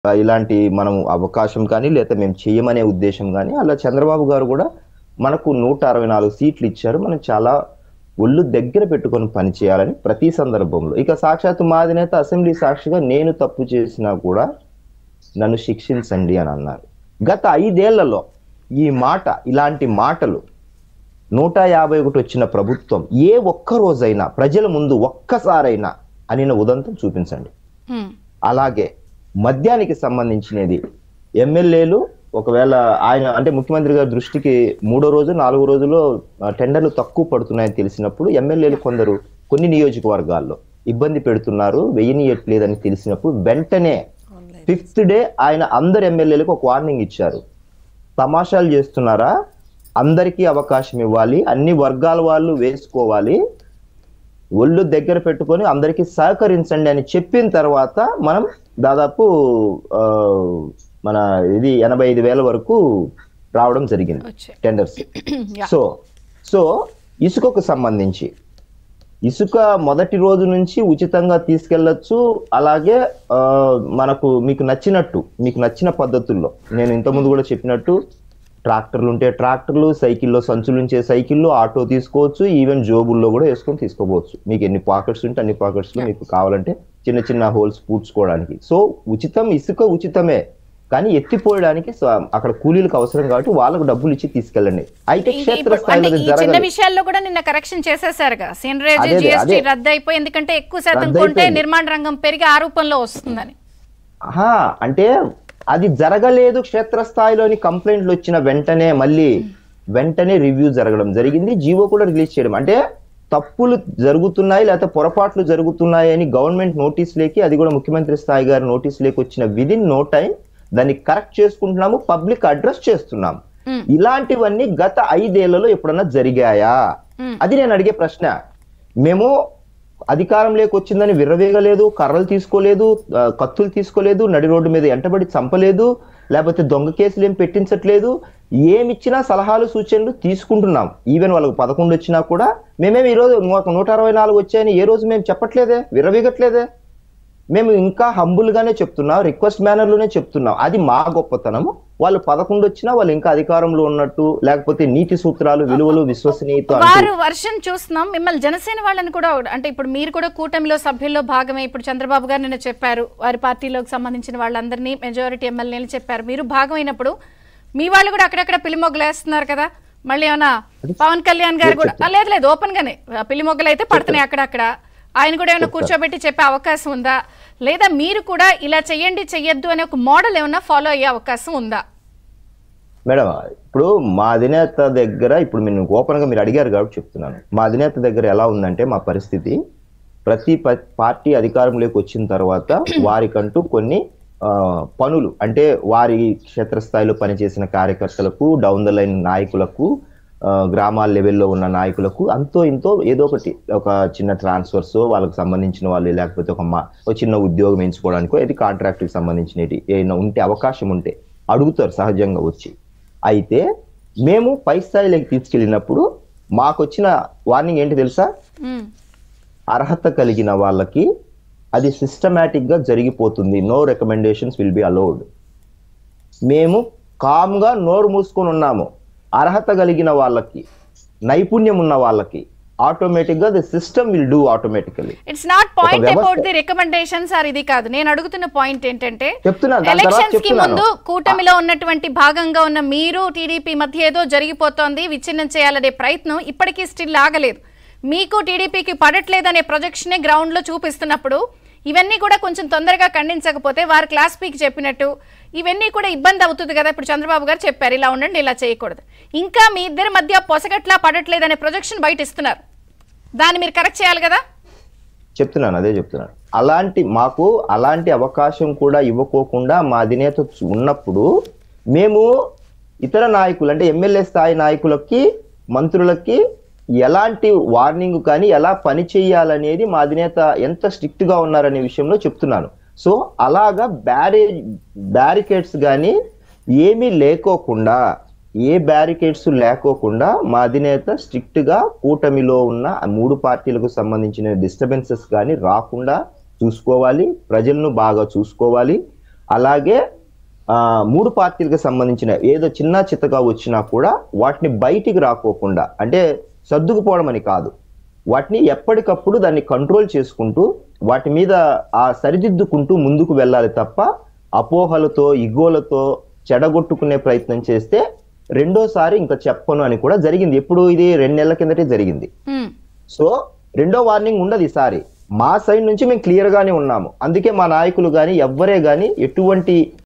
ఆ, ఇలాంటి మనం అవకాశం కానీ లేదా మేము చేయమనే ఉద్దేశం కానీ అలా చంద్రబాబు గారు కూడా మనకు నూట అరవై నాలుగు సీట్లు ఇచ్చారు మనం చాలా ఒళ్ళు దగ్గర పెట్టుకొని పనిచేయాలని ప్రతి సందర్భంలో ఇక సాక్షాత్తు మా అధినేత అసెంబ్లీ సాక్షిగా నేను తప్పు చేసినా కూడా నన్ను శిక్షించండి అని అన్నారు గత ఐదేళ్లలో ఈ మాట ఇలాంటి మాటలు నూట యాభై ఒకటి వచ్చిన ప్రభుత్వం ఏ ఒక్క రోజైనా ప్రజల ముందు ఒక్కసారైనా అనిన ఉదంతం చూపించండి హ్మ్. అలాగే మద్యానికి సంబంధించినది ఎమ్మెల్యేలు ఒకవేళ ఆయన అంటే ముఖ్యమంత్రి గారి దృష్టికి మూడో రోజు నాలుగో రోజులో ఆ, టెండర్లు తక్కువ పడుతున్నాయని తెలిసినప్పుడు ఎమ్మెల్యేలు కొందరు కొన్ని నియోజకవర్గాల్లో ఇబ్బంది పెడుతున్నారు వెయ్యనీయట్లేదని తెలిసినప్పుడు వెంటనే ఫిఫ్త్ డే ఆయన అందరు ఎమ్మెల్యేలకు ఒక వార్నింగ్ ఇచ్చారు తమాషాలు చేస్తున్నారా అందరికీ అవకాశం ఇవ్వాలి అన్ని వర్గాల వాళ్ళు వేసుకోవాలి ఒళ్ళు దగ్గర పెట్టుకొని అందరికీ సహకరించండి అని చెప్పిన తర్వాత మనం దాదాపు ఆ, మన ఇది ఎనభై ఐదు వేల వరకు రావడం జరిగింది వచ్చాయి టెండర్స్ యా. సో సో ఇసుకకు సంబంధించి ఇసుక మొదటి రోజు నుంచి ఉచితంగా తీసుకెళ్లొచ్చు అలాగే ఆ, మనకు మీకు నచ్చినట్టు మీకు నచ్చిన పద్ధతుల్లో నేను ఇంతకుముందు కూడా చెప్పినట్టు ట్రాక్టర్లు ఉంటే ట్రాక్టర్లు సైకిల్లో సంచులు ఉంచే సైకిల్లో ఆటో తీసుకోవచ్చు ఈవెన్ జోబుల్లో కూడా వేసుకొని తీసుకోవచ్చు మీకు ఎన్ని పాకెట్స్ ఉంటే అన్ని పాకెట్స్ లో మీకు కావాలంటే చిన్న చిన్న హోల్స్ పూడ్చుకోవడానికి సో ఉచితం ఇసుక ఉచితమే కానీ ఎత్తిపోయడానికి స- అక్కడ కూలీలకు అవసరం కాబట్టి వాళ్ళకు డబ్బులు ఇచ్చి తీసుకెళ్ళండి అయితే ఇది క్షేత్ర ఇప్పుడు స్థాయిలో అంటే అది ఈ చిన్న జరగదు విషయాల్లో కూడా నిన్న కరెక్షన్ చేసేసారుగా సీనరేజ్ అదే, అదే, జిఎస్టీ అదే. రద్దు అయిపోయి ఎందుకంటే ఎక్కువ శాతం రద్దు కొంటే అయిపోయింది. నిర్మాణ రంగం పెరిగి ఆరోపణలో వస్తుందని ఆహా, అంటే అది జరగలేదు క్షేత్రస్థాయిలోని కంప్లైంట్లు వచ్చిన వెంటనే మళ్ళీ వెంటనే రివ్యూ జరగడం జరిగింది జీవో కూడా రిలీజ్ చేయడం అంటే తప్పులు జరుగుతున్నాయి లేకపోతే పొరపాట్లు జరుగుతున్నాయి అని గవర్నమెంట్ నోటీస్ లేకి అది కూడా ముఖ్యమంత్రి స్థాయి గారి నోటీస్ లేకి వచ్చిన విదిన్ నో టైం దాన్ని కరెక్ట్ చేసుకుంటున్నాము పబ్లిక్ అడ్రస్ చేస్తున్నాం మ్మ్. ఇలాంటివన్నీ గత ఐదేళ్లలో ఎప్పుడన్నా జరిగాయా మ్మ్. అది నేను అడిగే ప్రశ్న మేము అధికారం లేకొచ్చిందని విర్రవేగలేదు కర్రలు తీసుకోలేదు ఆ, కత్తులు తీసుకోలేదు నడి రోడ్డు మీద ఎంటబడి చంపలేదు లేకపోతే దొంగ కేసులు ఏం పెట్టించట్లేదు ఏమిచ్చినా సలహాలు సూచనలు తీసుకుంటున్నాం ఈవెన్ వాళ్ళకి పదకొండు వచ్చినా కూడా మేమేమి ఈ రోజు మాకు నూట అరవై నాలుగు వచ్చాయని ఏ రోజు మేము చెప్పట్లేదే విర్రవీగట్లేదే మేము ఇంకా హంబుల్ గానే చెప్తున్నాం రిక్వెస్ట్ మేనర్ లోనే చెప్తున్నాం అది మా గొప్పతనము వాళ్ళు పదకొండు వచ్చినా వాళ్ళు ఇంకా అధికారంలో ఉన్నట్టు లేకపోతే నీతి సూత్రాలు విలువలు విశ్వసనీయత అంటూ వారు వర్షం చూస్తున్నాం మిమ్మల్ని జనసేన వాళ్ళని కూడా అంటే ఇప్పుడు మీరు కూడా కూటమిలో సభ్యుల్లో భాగమే ఇప్పుడు చంద్రబాబు గారు నిన్న చెప్పారు వారి పార్టీలోకి సంబంధించిన వాళ్ళందరినీ మెజారిటీ ఎమ్మెల్యేలు చెప్పారు మీరు భాగమైనప్పుడు మీ వాళ్ళు కూడా అక్కడక్కడ పిలిమొగ్గలు వేస్తున్నారు కదా మళ్ళీ ఏమన్నా పవన్ కళ్యాణ్ గారు కూడా ఆ, లేదు లేదు ఓపెన్ గానే ఆ, పిలిమొగ్గలు అయితే పడుతున్నాయి అక్కడక్కడ ఆయన కూడా ఏమైనా కూర్చోబెట్టి చెప్పే అవకాశం ఉందా లేదా మీరు కూడా ఇలా చెయ్యండి చెయ్యొద్దు అనే ఒక మోడల్ ఏమన్నా ఫాలో అయ్యే అవకాశం ఉందా మేడం ఇప్పుడు మా అధినేత దగ్గర ఇప్పుడు మీరు ఓపెన్ గా మీరు అడిగారు కాబట్టి చెప్తున్నాను మా అధినేత దగ్గర ఎలా ఉందంటే మా పరిస్థితి ప్రతి ప- పార్టీ అధికారంలోకి వచ్చిన తర్వాత వారికంటూ కొన్ని ఆ, పనులు అంటే వారి క్షేత్రస్థాయిలో పనిచేసిన కార్యకర్తలకు డౌన్ ద లైన్ నాయకులకు ఆ, గ్రామాల లెవెల్లో ఉన్న నాయకులకు అంతో ఇంతో ఏదో ఒకటి ఒక చిన్న ట్రాన్స్ఫర్స్ వాళ్ళకి సంబంధించిన వాళ్ళు లేకపోతే ఒక మా ఒక చిన్న ఉద్యోగం ఎంచుకోవడానికో ఇది కాంట్రాక్ట్కి సంబంధించినవి ఏమైనా ఉంటే అవకాశం ఉంటే అడుగుతారు సహజంగా వచ్చి అయితే మేము పై స్థాయిలోకి తీసుకెళ్ళినప్పుడు మాకు వచ్చిన వార్నింగ్ ఏంటి తెలుసా ఉమ్, అర్హత కలిగిన వాళ్ళకి అది సిస్టమేటిక్ గా జరిగిపోతుంది no recommendations will be allowed మేము కామ్ గా నోరు మూసుకొని ఉన్నాము అర్హత కలిగిన వాళ్ళకి నైపుణ్యం ఉన్న వాళ్ళకి ఆటోమేటిక్ గా the system will do automatically it's not point వ్యవస్థ- అబౌట్ ది రికమెండేషన్స్ ఆర్ ఇది కాదు నేను అడుగుతున్న పాయింట్ ఏంటంటే చెప్తున్నాను దాని తర్వాత ఎలక్షన్స్ కి చెప్తున్నాను ముందు కూటమిలో ఉన్నటువంటి భాగంగా ఉన్న మీరు టీడీపీ మధ్య ఏదో జరిగిపోతోంది విచ్ఛిన్నం చేయాలనే ప్రయత్నం ఇప్పటికీ స్టిల్ ఆగలేదు మీకు టీడీపీకి పడట్లేదనే ప్రొజెక్షనే గ్రౌండ్ లో చూపిస్తున్నప్పుడు ఇవన్నీ కూడా కొంచెం తొందరగా ఖండించకపోతే వారు క్లాస్ పీకి చెప్పినట్టు ఇవన్నీ కూడా ఇబ్బంది అవుతుంది కదా ఇప్పుడు చంద్రబాబు గారు చెప్పారు ఇలా ఉండండి ఇలా చేయకూడదు ఇంకా మీ ఇద్దరి మధ్య పొసగట్లా పడట్లేదనే ప్రొజెక్షన్ బయట ఇస్తున్నారు దాన్ని మీరు కరెక్ట్ చేయాలి కదా చెప్తున్నాను అదే చెప్తున్నాను అలాంటి మాకు అలాంటి అవకాశం కూడా ఇవ్వకోకుండా మా అధినేత చు- ఉన్నప్పుడు మేము ఇతర నాయకులు అంటే ఎమ్మెల్యే స్థాయి నాయకులకి మంత్రులకి ఎలాంటి వార్నింగ్ కానీ ఎలా పని చేయాలనేది మా అధినేత ఎంత స్ట్రిక్ట్ గా ఉన్నారనే విషయంలో చెప్తున్నాను సో అలాగా బ్యారేజ్ బ్యారికేడ్స్ కానీ ఏమీ లేకోకుండా ఏ బ్యారికేడ్స్ లేకోకుండా మా అధినేత స్ట్రిక్ట్ గా కూటమిలో ఉన్న ఆ మూడు పార్టీలకు సంబంధించిన డిస్టర్బెన్సెస్ కానీ రాకుండా చూసుకోవాలి ప్రజలను బాగా చూసుకోవాలి అలాగే ఆ, మూడు పార్టీలకు సంబంధించిన ఏదో చిన్న చిత్తగా వచ్చినా కూడా వాటిని బయటికి రాకోకుండా అంటే సర్దుకుపోవడం అని కాదు వాటిని ఎప్పటికప్పుడు దాన్ని కంట్రోల్ చేసుకుంటూ వాటి మీద ఆ సరిదిద్దుకుంటూ ముందుకు వెళ్ళాలి తప్ప అపోహలతో ఇగోలతో చెడగొట్టుకునే ప్రయత్నం చేస్తే రెండోసారి ఇంకా చెప్పను అని కూడా జరిగింది ఎప్పుడు ఇది రెండు నెలల కిందటే జరిగింది ఉమ్, సో రెండో వార్నింగ్ ఉండదు ఈసారి మా సైడ్ నుంచి మేము క్లియర్ గానే ఉన్నాము అందుకే మా నాయకులు గాని ఎవ్వరే గాని ఎటువంటి